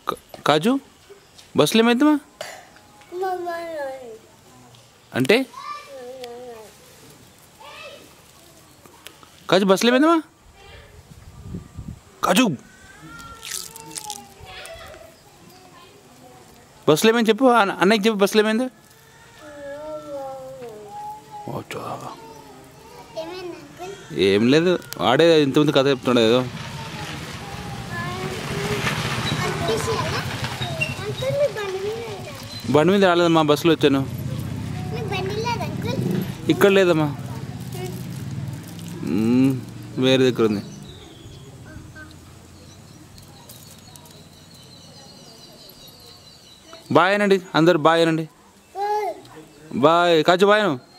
క- కాజు బస్సులో ఏమైందమ్మా అంటే కాజు బస్సులో ఏమైందమ్మా కాజు బస్సులో ఏమైంది చెప్పు అన్న- అన్నయ్యకి చెప్పు బస్సులో ఏమైంది ఓ చావా. ఏమైంది అంకుల్ ఏం లేదు ఆడే ఇంతమంది కథ చెప్తున్నాడు ఏదో అనిపించాలా అంకుల్ మీ బండి మీద లేదా? బండి మీద రాలేదమ్మా బస్సులో వచ్చాను మీ బండి లేదు అంకుల్ ఇక్కడ లేదమ్మా మ్మ్, వేరే దగ్గర ఉంది బాయ్ అనండి అందరు బాయ్ అనండి బాయ్ కాచు బాయ్ అను